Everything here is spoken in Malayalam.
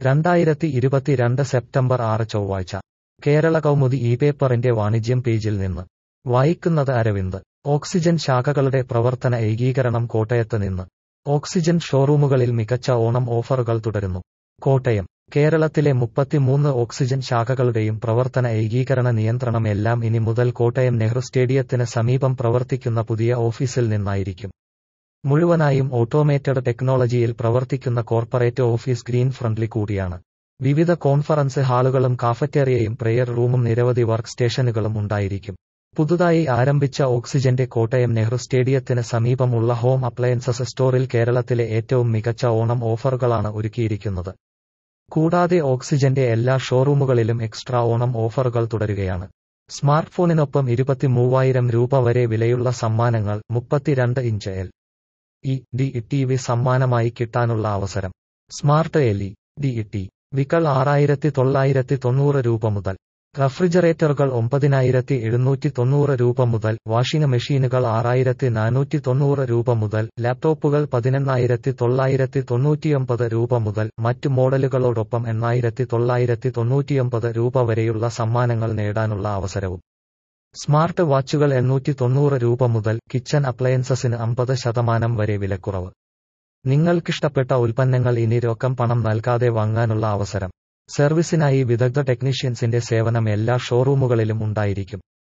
രണ്ടായിരത്തി ഇരുപത്തിരണ്ട് സെപ്റ്റംബർ ആറ് ചൊവ്വാഴ്ച കേരള കൗമുദി ഇ പേപ്പറിന്റെ വാണിജ്യം പേജിൽ നിന്ന് വായിക്കുന്നത് അരവിന്ദ് ഓക്സിജൻ ശാഖകളുടെ പ്രവർത്തന ഏകീകരണം കോട്ടയത്ത് നിന്ന് ഓക്സിജൻ ഷോറൂമുകളിൽ മികച്ച ഓണം ഓഫറുകൾ തുടരുന്നു കോട്ടയം കേരളത്തിലെ മുപ്പത്തിമൂന്ന് ഓക്സിജൻ ശാഖകളുടെയും പ്രവർത്തന ഏകീകരണ നിയന്ത്രണം എല്ലാം ഇനി മുതൽ കോട്ടയം നെഹ്റു സ്റ്റേഡിയത്തിന് സമീപം പ്രവർത്തിക്കുന്ന പുതിയ ഓഫീസിൽ നിന്നായിരിക്കും മുഴുവനായും ഓട്ടോമേറ്റഡ് ടെക്നോളജിയിൽ പ്രവർത്തിക്കുന്ന കോർപ്പറേറ്റ് ഓഫീസ് ഗ്രീൻ ഫ്രണ്ട്ലി കൂടിയാണ് വിവിധ കോൺഫറൻസ് ഹാളുകളും കാഫറ്റേറിയയും പ്രെയർ റൂമും നിരവധി വർക്ക് സ്റ്റേഷനുകളും ഉണ്ടായിരിക്കും പുതുതായി ആരംഭിച്ച ഓക്സിജന്റെ കോട്ടയം നെഹ്റു സ്റ്റേഡിയത്തിന് സമീപമുള്ള ഹോം അപ്ലയൻസസ് സ്റ്റോറിൽ കേരളത്തിലെ ഏറ്റവും മികച്ച ഓണം ഓഫറുകളാണ് ഒരുക്കിയിരിക്കുന്നത് കൂടാതെ ഓക്സിജന്റെ എല്ലാ ഷോറൂമുകളിലും എക്സ്ട്രാ ഓണം ഓഫറുകൾ തുടരുകയാണ് സ്മാർട്ട് ഫോണിനൊപ്പം ഇരുപത്തിമൂവായിരം രൂപ വരെ വിലയുള്ള സമ്മാനങ്ങൾ മുപ്പത്തിരണ്ട് inch L E D T V സമ്മാനമായി കിട്ടാനുള്ള അവസരം smart L E D T വികൾ ആറായിരത്തി തൊള്ളായിരത്തി തൊണ്ണൂറ് രൂപ മുതൽ റഫ്രിജറേറ്ററുകൾ ഒമ്പതിനായിരത്തി എഴുന്നൂറ്റി തൊണ്ണൂറ് രൂപ മുതൽ വാഷിംഗ് മെഷീനുകൾ ആറായിരത്തി നാനൂറ്റി തൊണ്ണൂറ് രൂപ മുതൽ ലാപ്ടോപ്പുകൾ പതിനെണ്ണായിരത്തി തൊള്ളായിരത്തി തൊണ്ണൂറ്റിയൊമ്പത് രൂപ മുതൽ മറ്റു മോഡലുകളോടൊപ്പം എണ്ണായിരത്തി തൊള്ളായിരത്തി തൊണ്ണൂറ്റിയൊമ്പത് രൂപ വരെയുള്ള സമ്മാനങ്ങൾ നേടാനുള്ള അവസരവും സ്മാർട്ട് വാച്ചുകൾ എണ്ണൂറ്റി തൊണ്ണൂറ് രൂപ മുതൽ കിച്ചൺ അപ്ലയൻസസിന് അമ്പത് ശതമാനം വരെ വിലക്കുറവ് നിങ്ങൾക്കിഷ്ടപ്പെട്ട ഉൽപ്പന്നങ്ങൾ ഇനി രൊക്കം പണം നൽകാതെ വാങ്ങാനുള്ള അവസരം സർവീസിനായി വിദഗ്ധ ടെക്നീഷ്യൻസിന്റെ സേവനം എല്ലാ ഷോറൂമുകളിലും ഉണ്ടായിരിക്കും